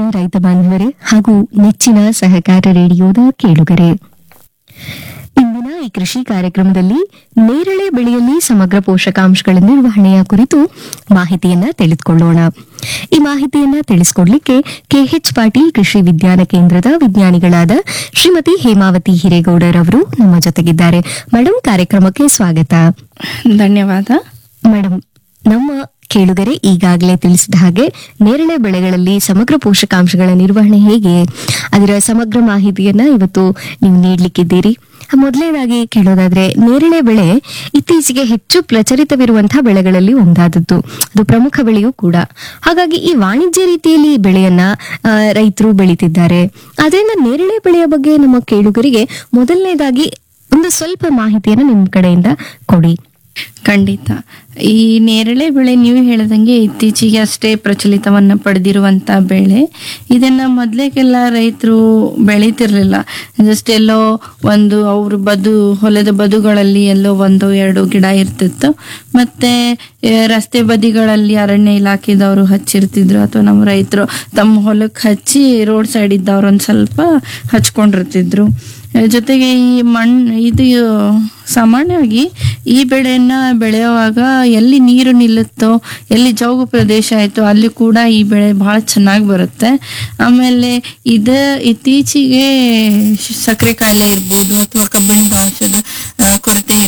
ರೈತ ಬಾಂಧವರೇ ಹಾಗೂ ನೆಚ್ಚಿನ ಸಹಕಾರ ರೇಡಿಯೋದ ಕೇಳುಗರೆ ಇಂದಿನ ಈ ಕೃಷಿ ಕಾರ್ಯಕ್ರಮದಲ್ಲಿ ನೇರಳೆ ಬೆಳೆಯಲ್ಲಿ ಸಮಗ್ರ ಪೋಷಕಾಂಶಗಳ ನಿರ್ವಹಣೆಯ ಕುರಿತು ಮಾಹಿತಿಯನ್ನ ತಿಳಿದುಕೊಳ್ಳೋಣ ಈ ಮಾಹಿತಿಯನ್ನ ತಿಳಿಸಿಕೊಡ್ಲಿಕ್ಕೆ ಕೆಎಚ್ ಪಾಟೀಲ್ ಕೃಷಿ ವಿಜ್ಞಾನ ಕೇಂದ್ರದ ವಿಜ್ಞಾನಿಗಳಾದ ಶ್ರೀಮತಿ ಹೇಮಾವತಿ ಹಿರೇಗೌಡರ್ ಅವರು ನಮ್ಮ ಜೊತೆಗಿದ್ದಾರೆ ಮೇಡಮ್ ಕಾರ್ಯಕ್ರಮಕ್ಕೆ ಸ್ವಾಗತ ಧನ್ಯವಾದ ಮೇಡಮ್ ನಮ್ಮ ಕೇಳುಗರೆ ಈಗಾಗಲೇ ತಿಳಿಸಿದ ಹಾಗೆ ನೇರಳೆ ಬೆಳೆಗಳಲ್ಲಿ ಸಮಗ್ರ ಪೋಷಕಾಂಶಗಳ ನಿರ್ವಹಣೆ ಹೇಗೆ ಅದರ ಸಮಗ್ರ ಮಾಹಿತಿಯನ್ನ ಇವತ್ತು ನೀವು ನೀಡ್ಲಿಕ್ಕಿದ್ದೀರಿ ಮೊದಲನೇದಾಗಿ ಕೇಳೋದಾದ್ರೆ ನೇರಳೆ ಬೆಳೆ ಇತ್ತೀಚೆಗೆ ಹೆಚ್ಚು ಪ್ರಚಲಿತವಿರುವಂತಹ ಬೆಳೆಗಳಲ್ಲಿ ಒಂದಾದದ್ದು ಅದು ಪ್ರಮುಖ ಬೆಳೆಯೂ ಕೂಡ ಹಾಗಾಗಿ ಈ ವಾಣಿಜ್ಯ ರೀತಿಯಲ್ಲಿ ಈ ಬೆಳೆಯನ್ನ ರೈತರು ಬೆಳೀತಿದ್ದಾರೆ ಅದರಿಂದ ನೇರಳೆ ಬೆಳೆಯ ಬಗ್ಗೆ ನಮ್ಮ ಕೇಳುಗರಿಗೆ ಮೊದಲನೇದಾಗಿ ಒಂದು ಸ್ವಲ್ಪ ಮಾಹಿತಿಯನ್ನು ನಿಮ್ಮ ಕಡೆಯಿಂದ ಕೊಡಿ ಖಂಡಿತ ಈ ನೇರಳೆ ಬೆಳೆ ನೀವು ಹೇಳ್ದಂಗೆ ಇತ್ತೀಚೆಗೆ ಅಷ್ಟೇ ಪ್ರಚಲಿತವನ್ನ ಪಡೆದಿರುವಂತ ಬೆಳೆ ಇದನ್ನ ಮೊದ್ಲೇಗೆಲ್ಲ ರೈತರು ಬೆಳೀತಿರ್ಲಿಲ್ಲ ಜಸ್ಟ್ ಎಲ್ಲೋ ಒಂದು ಅವ್ರ ಬದು ಹೊಲದ ಬದುಗಳಲ್ಲಿ ಎಲ್ಲೋ ಒಂದು ಎರಡು ಗಿಡ ಇರ್ತಿತ್ತು ಮತ್ತೆ ಆ, ರಸ್ತೆ ಬದಿಗಳಲ್ಲಿ ಅರಣ್ಯ ಇಲಾಖೆದವರು ಹಚ್ಚಿರ್ತಿದ್ರು ಅಥವಾ ನಮ್ಮ ರೈತರು ತಮ್ಮ ಹೊಲಕ್ಕೆ ಹಚ್ಚಿ ರೋಡ್ ಸೈಡ್ ಇದ್ದವ್ರು ಒಂದ್ ಸ್ವಲ್ಪ ಹಚ್ಕೊಂಡಿರ್ತಿದ್ರು ಜೊತೆಗೆ ಈ ಮಣ್ಣು ಇದು ಸಾಮಾನ್ಯವಾಗಿ ಈ ಬೆಳೆಯನ್ನ ಬೆಳೆಯುವಾಗ ಎಲ್ಲಿ ನೀರು ನಿಲ್ಲುತ್ತೋ ಎಲ್ಲಿ ಜೌಗು ಪ್ರದೇಶ ಆಯ್ತೋ ಅಲ್ಲಿ ಕೂಡ ಈ ಬೆಳೆ ಬಹಳ ಚೆನ್ನಾಗಿ ಬರುತ್ತೆ ಆಮೇಲೆ ಇದ ಇತ್ತೀಚೆಗೆ ಶ- ಸಕ್ಕರೆ ಕಾಯಿಲೆ ಇರ್ಬೋದು ಅಥವಾ ಕಬ್ಬಿಣದ ಅಂಶದ ಆ, ಕೊರತೆ